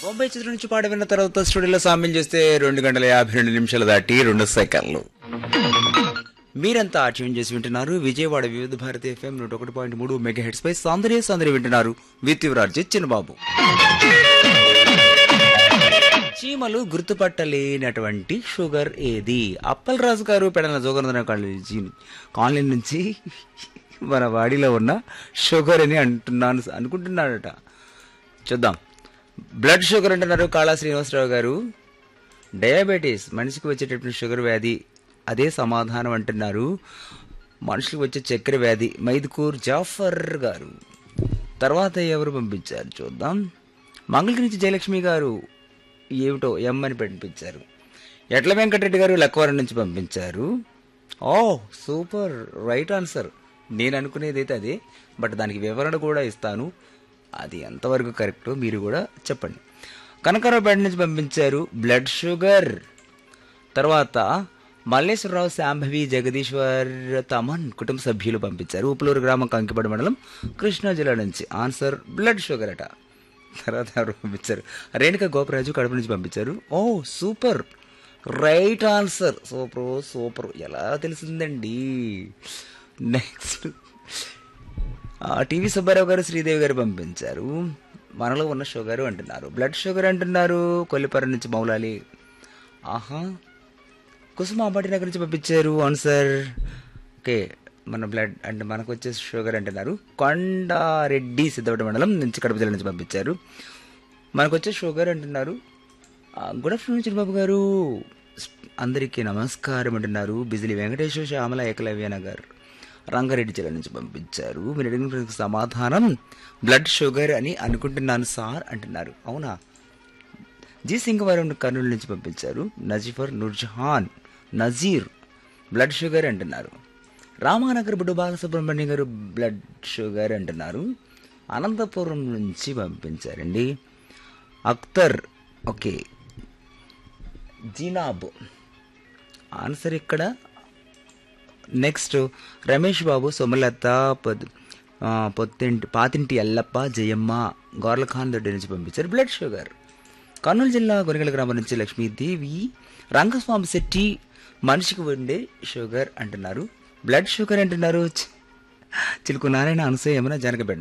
బొంబాయి చిత్రం నుంచి పాట విన్న తర్వాత స్టూడియోలో సామ్యం చేస్తే రెండు గంటల యాభై రెండు నిమిషాలు దాటి రెండు సెకండ్లు మీరంతా ట్యూన్ చేసి వింటున్నారు విజయవాడ వివిధ భారతి ఎఫ్ఎం నూట ఒకటి పాయింట్ మూడు మెగా హెడ్స్ పై సౌందర్య సౌందర్య వింటున్నారు విత్ యువరాజ్ చిన్నబాబు చీమలు గుర్తుపట్టలేనటువంటి షుగర్ ఏది అప్పల్ రాజు గారు పెడల జోగనందన కాలేజీ కాలనీ నుంచి మన వాడిలో ఉన్న షుగర్ అని అంటున్నాను అనుకుంటున్నాడట చూద్దాం బ్లడ్ షుగర్ అంటున్నారు కాళా శ్రీనివాసరావు గారు డయాబెటీస్ మనిషికి వచ్చేటటువంటి షుగర్ వ్యాధి అదే సమాధానం అంటున్నారు మనుషులకు వచ్చే చక్కెర వ్యాధి మైదుకూర్ జాఫర్ గారు తర్వాత ఎవరు పంపించారు చూద్దాం మంగళగిరి నుంచి జయలక్ష్మి గారు ఏమిటో ఎం అని పంపించారు ఎట్ల వెంకటరెడ్డి గారు లక్కవరం నుంచి పంపించారు ఓ సూపర్ రైట్ ఆన్సర్ నేను అనుకునేది అయితే అదే బట్ దానికి వివరణ కూడా ఇస్తాను అది ఎంతవరకు కరెక్టో మీరు కూడా చెప్పండి కనకారావుపేట నుంచి పంపించారు బ్లడ్ షుగర్ తర్వాత మల్లేశ్వరరావు శాంభవి జగదీశ్వర్ తమన్ కుటుంబ సభ్యులు పంపించారు ఉప్పులూరు గ్రామం కంకిపడి మండలం కృష్ణా జిల్లా నుంచి ఆన్సర్ బ్లడ్ షుగర్ అట తర్వాత ఎవరు పంపించారు రేణుక గోపరాజు కడప నుంచి పంపించారు ఓ super right answer super super ఎలా తెలిసిందండి నెక్స్ట్ టీవీ సుబ్బారావు గారు శ్రీదేవి గారు పంపించారు మనలో ఉన్న షుగర్ అంటున్నారు బ్లడ్ షుగర్ అంటున్నారు కొల్లిపర నుంచి మౌలాలి ఆహా కుసుమాబాటి నగర్ నుంచి పంపించారు ఆన్సర్ ఓకే మన బ్లడ్ అంటే మనకు వచ్చే షుగర్ అంటున్నారు కొండారెడ్డి సిద్ధవట మండలం నుంచి కడప జిల్లా నుంచి పంపించారు మనకు వచ్చే షుగర్ అంటున్నారు గుడ్ ఆఫ్టర్నూన్ చిరుబాబు గారు అందరికీ నమస్కారం అంటున్నారు బిజిలీ వెంకటేశ్వర శ్యామల ఏకలవ్య నగర్ రంగారెడ్డి జిల్లా నుంచి పంపించారు మీరు అడిగిన ప్రశ్నకు సమాధానం బ్లడ్ షుగర్ అని అనుకుంటున్నాను సార్ అంటున్నారు అవునా జీ సింగవరం కర్నూలు నుంచి పంపించారు నజీఫర్ నూర్జహాన్ నజీర్ బ్లడ్ షుగర్ అంటున్నారు రామానగర్ బుడ్డు బాలసుబ్రహ్మణ్యం గారు బ్లడ్ షుగర్ అంటున్నారు అనంతపురం నుంచి పంపించారండి అఖ్తర్ ఓకే జీనాబ్ ఆన్సర్ ఇక్కడ నెక్స్ట్ రమేష్ బాబు సోమలత పొద్ ఆ, పొత్తింటి పాతింటి ఎల్లప్ప జయమ్మ గోర్లఖాన్ దొడ్డి నుంచి పంపించారు బ్లడ్ షుగర్ కర్నూలు జిల్లా గొరిగల గ్రామం నుంచి లక్ష్మీదేవి రంగస్వామి శెట్టి మనిషికి ఉండే షుగర్ అంటున్నారు బ్లడ్ షుగర్ అంటున్నారు చి- చిలుకు నారాయణ అనసూయ ఏమైనా జనకబెట్ట